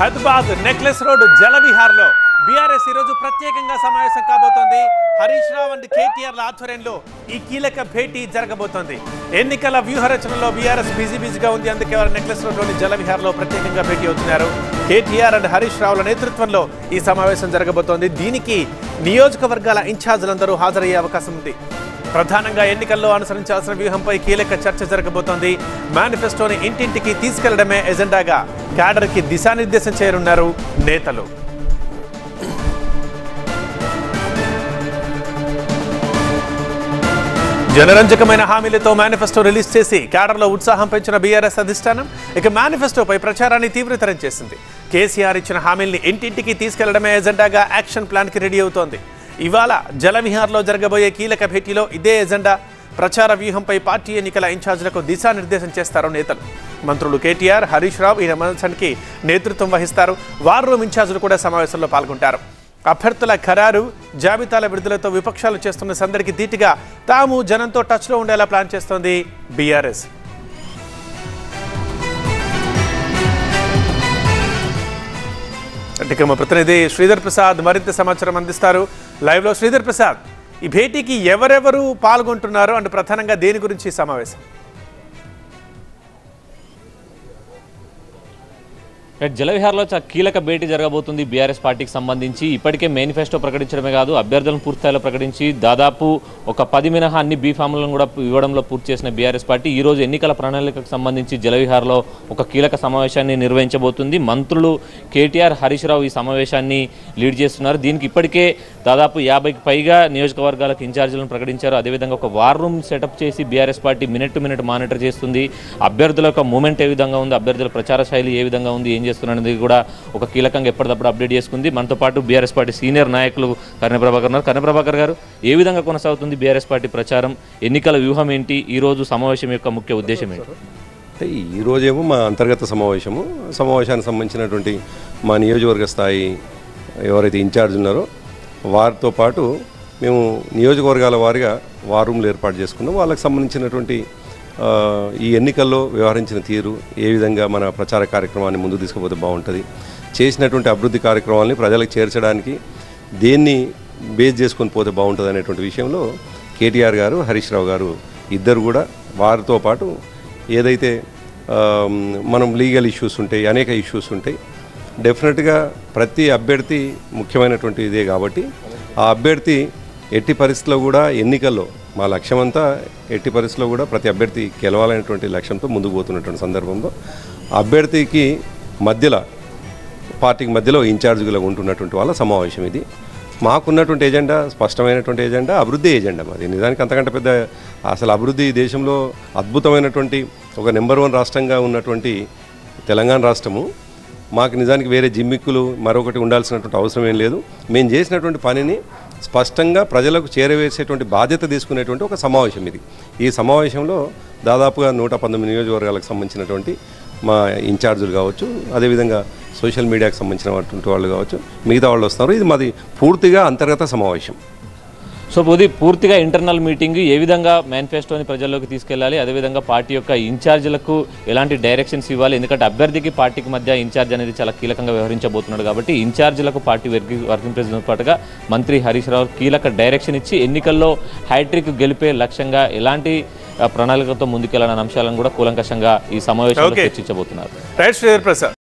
Hyderabad necklace road జలవిహార్లో బీఆర్ఎస్ ఈరోజు ప్రత్యేకంగా సమావేశం కాబోతోంది హరీష్ రావు అండ్ కేటీఆర్ల ఆధ్వర్యంలో ఈ కీలక భేటీ జరగబోతోంది ఎన్నికల వ్యూహ రచనలో బీఆర్ఎస్ బిజీ బిజీగా ఉంది అందుకే వారు నెక్లెస్ రోడ్లోని జలవిహార్లో ప్రత్యేకంగా భేటీ అవుతున్నారు కేటీఆర్ అండ్ హరీష్ రావుల నేతృత్వంలో ఈ సమావేశం జరగబోతోంది దీనికి నియోజకవర్గాల ఇన్ఛార్జీలందరూ హాజరయ్యే అవకాశం ఉంది ప్రధానంగా ఎన్నికల్లో అనుసరించాల్సిన వ్యూహంపై కీలక చర్చ జరగబోతోంది మేనిఫెస్టోని ఇంటింటికి తీసుకెళ్లడమే ఎజెండాగా క్యాడర్కి దిశానిర్దేశం చేయనున్నారు నేతలు జనరంజకమైన హామీలతో మేనిఫెస్టో రిలీజ్ చేసి క్యాడర్లో ఉత్సాహం పెంచిన బీఆర్ఎస్ అధిష్టానం ఇక మేనిఫెస్టోపై ప్రచారాన్ని తీవ్రతరం చేసింది కేసీఆర్ ఇచ్చిన హామీల్ని ఇంటింటికి తీసుకెళ్లడమే ఎజెండాగా యాక్షన్ ప్లాన్కి రెడీ అవుతోంది ఇవాళ జలవిహార్లో జరగబోయే కీలక భేటీలో ఇదే ఎజెండా ప్రచార వ్యూహంపై పార్టీ ఎన్నికల ఇన్ఛార్జీలకు దిశానిర్దేశం చేస్తారు నేతలు మంత్రులు కేటీఆర్ హరీష్ రావు ఈ సమావేశానికి నేతృత్వం వహిస్తారు వార్ రూమ్ ఇన్ఛార్జీలు కూడా సమావేశంలో పాల్గొంటారు అభ్యర్థుల ఖరారు జాబితాల విడుదలతో విపక్షాలు చేస్తున్న సందడికి ధీటుగా తాము జనంతో టచ్లో ఉండేలా ప్లాన్ చేస్తోంది బీఆర్ఎస్ అంటే ఇక మా ప్రతినిధి శ్రీధర్ ప్రసాద్ మరింత సమాచారం అందిస్తారు లైవ్లో శ్రీధర్ ప్రసాద్ ఈ భేటీకి ఎవరెవరు పాల్గొంటున్నారు అండ్ ప్రధానంగా దేని గురించి ఈ సమావేశం రైట్ జలవిహార్లో చాలా కీలక భేటీ జరగబోతుంది బీఆర్ఎస్ పార్టీకి సంబంధించి ఇప్పటికే మేనిఫెస్టో ప్రకటించడమే కాదు అభ్యర్థులను పూర్తిస్థాయిలో ప్రకటించి దాదాపు ఒక పది మినహా అన్ని బీ ఫామ్లను కూడా ఇవ్వడంలో పూర్తి చేసిన బీఆర్ఎస్ పార్టీ ఈ రోజు ఎన్నికల ప్రణాళికకు సంబంధించి జలవిహార్లో ఒక కీలక సమావేశాన్ని నిర్వహించబోతుంది మంత్రులు కేటీఆర్ హరీష్ రావు ఈ సమావేశాన్ని లీడ్ చేస్తున్నారు దీనికి ఇప్పటికే దాదాపు యాభైకి పైగా నియోజకవర్గాలకు ఇన్ఛార్జీలను ప్రకటించారు అదేవిధంగా ఒక వార్ రూమ్ సెటప్ చేసి BRS party minute to minute monitor చేస్తుంది అభ్యర్థుల యొక్క మూమెంట్ ఏ విధంగా ఉంది అభ్యర్థుల ప్రచార శైలి ఏ విధంగా ఉంది ఏం చేస్తున్నది కూడా ఒక కీలకంగా ఎప్పటికప్పుడు అప్డేట్ చేసుకుంది మనతో పాటు బీఆర్ఎస్ పార్టీ సీనియర్ నాయకులు కర్ణ ప్రభాకర్ ఉన్నారు కర్ణ ప్రభాకర్ గారు ఏ విధంగా కొనసాగుతుంది బీఆర్ఎస్ పార్టీ ప్రచారం ఎన్నికల వ్యూహం ఏంటి ఈ రోజు సమావేశం యొక్క ముఖ్య ఉద్దేశం ఏంటి అంటే ఈ రోజేమో మా అంతర్గత సమావేశము సమావేశానికి సంబంధించినటువంటి మా నియోజకవర్గ స్థాయి ఎవరైతే ఇన్ఛార్జ్ ఉన్నారో వారితో పాటు మేము నియోజకవర్గాల వారిగా వార్ రూమ్లు ఏర్పాటు చేసుకున్నాం వాళ్ళకి సంబంధించినటువంటి ఆ, ఈ ఎన్నికల్లో వ్యవహరించిన తీరు ఏ విధంగా మన ప్రచార కార్యక్రమాన్ని ముందుకు తీసుకుపోతే బాగుంటుంది చేసినటువంటి అభివృద్ధి కార్యక్రమాలని ప్రజలకు చేర్చడానికి దేన్ని బేస్ చేసుకొని పోతే బాగుంటుంది అనేటువంటి విషయంలో కేటీఆర్ గారు హరీష్ రావు గారు ఇద్దరు కూడా వారితో పాటు ఏదైతే ఆ, మనం లీగల్ ఇష్యూస్ ఉంటాయి అనేక ఇష్యూస్ ఉంటాయి డెఫినెట్గా ప్రతి అభ్యర్థి ముఖ్యమైనటువంటి ఇదే కాబట్టి ఆ అభ్యర్థి ఎట్టి పరిస్థితుల్లో కూడా ఎన్నికల్లో మా లక్ష్యం అంతా ఎట్టి పరిస్థితుల్లో కూడా ప్రతి అభ్యర్థి గెలవాలనేటువంటి లక్ష్యంతో ముందుకు పోతున్నటువంటి సందర్భంలో అభ్యర్థికి మధ్యలో పార్టీకి మధ్యలో ఇన్ఛార్జ్గా ఉంటున్నటువంటి వాళ్ళ సమావేశం ఇది మాకున్నటువంటి ఎజెండా స్పష్టమైనటువంటి ఎజెండా అభివృద్ధి ఎజెండా మాది నిజానికి అంతకంటే పెద్ద అసలు అభివృద్ధి ఈ దేశంలో అద్భుతమైనటువంటి ఒక నెంబర్ వన్ రాష్ట్రంగా ఉన్నటువంటి తెలంగాణ రాష్ట్రము మాకు నిజానికి వేరే జిమ్మిక్కులు మరొకటి ఉండాల్సినటువంటి అవసరం ఏం లేదు మేము చేసినటువంటి పనిని స్పష్టంగా ప్రజలకు చేరవేసేటువంటి బాధ్యత తీసుకునేటువంటి ఒక సమావేశం ఇది ఈ సమావేశంలో దాదాపుగా నూట పంతొమ్మిది నియోజకవర్గాలకు సంబంధించినటువంటి మా ఇన్ఛార్జులు కావచ్చు అదేవిధంగా సోషల్ మీడియాకి సంబంధించినటువంటి వాళ్ళు కావచ్చు మిగతా వాళ్ళు వస్తున్నారు ఇది మాది పూర్తిగా అంతర్గత సమావేశం సో ఇది పూర్తిగా ఇంటర్నల్ మీటింగ్ ఏ విధంగా మేనిఫెస్టోని ప్రజల్లోకి తీసుకెళ్లాలి అదేవిధంగా పార్టీ యొక్క ఇన్ఛార్జీలకు ఎలాంటి డైరెక్షన్స్ ఇవ్వాలి ఎందుకంటే అభ్యర్థికి పార్టీకి మధ్య ఇన్ఛార్జ్ అనేది చాలా కీలకంగా వ్యవహరించబోతున్నాడు కాబట్టి ఇన్ఛార్జీలకు పార్టీ వర్కింగ్ వర్కింగ్ ప్రెసిడెంట్ పాటుగా మంత్రి హరీష్ రావు కీలక డైరెక్షన్ ఇచ్చి ఎన్నికల్లో హ్యాట్రిక్ గెలిపే లక్ష్యంగా ఎలాంటి ఆ, ప్రణాళికతో ముందుకెళ్లాలనే అంశాలను కూడా కూలంకషంగా ఈ సమావేశంలో Okay. చర్చించబోతున్నారు రైట్ శ్రీధర్ ప్రసాద్